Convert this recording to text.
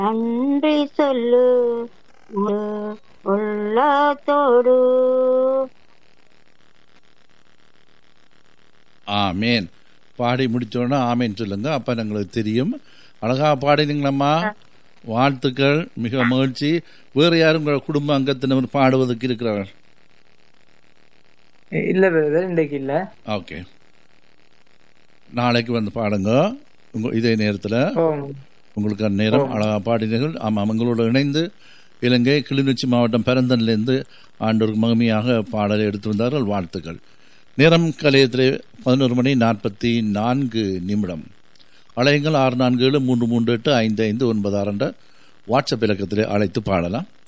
நன்றி சொல்லு முழு உள்ளத்தோடு ஆமேன் பாடி முடிச்சோன்னா ஆமேன் சொல்லுங்க அப்ப எங்களுக்கு தெரியும் அழகா பாடினீங்களம்மா வாழ்த்துக்கள் மிக மகிழ்ச்சி வேறு யாரும் உங்க குடும்ப அங்கத்தினர் பாடுவதற்கு இருக்கிறார்கள் இல்ல பிரதர் இன்றைக்கு இல்ல ஓகே நாளைக்கு வந்து பாடுங்க உங்க இதே நேரத்தில் ஓ உங்களுக்கு அந்நேரம் அழகா பாடினீர்கள் ஆமாம் அவங்களோட இணைந்து இலங்கை கிளிநொச்சி மாவட்டம் பெரந்தன்லேருந்து ஆண்டோருக்கு மகிமையாக பாடலை எடுத்து வந்தார்கள் வாழ்த்துக்கள் நேரம் கலையத்திலே பதினோரு மணி நாற்பத்தி நான்கு நிமிடம் அலையுங்கள் ஆறு நான்கு ஏழு மூன்று மூன்று எட்டு ஐந்து ஐந்து ஒன்பது ஆறு என்ற வாட்ஸ்அப் இலக்கத்திலே அழைத்து பாடலாம்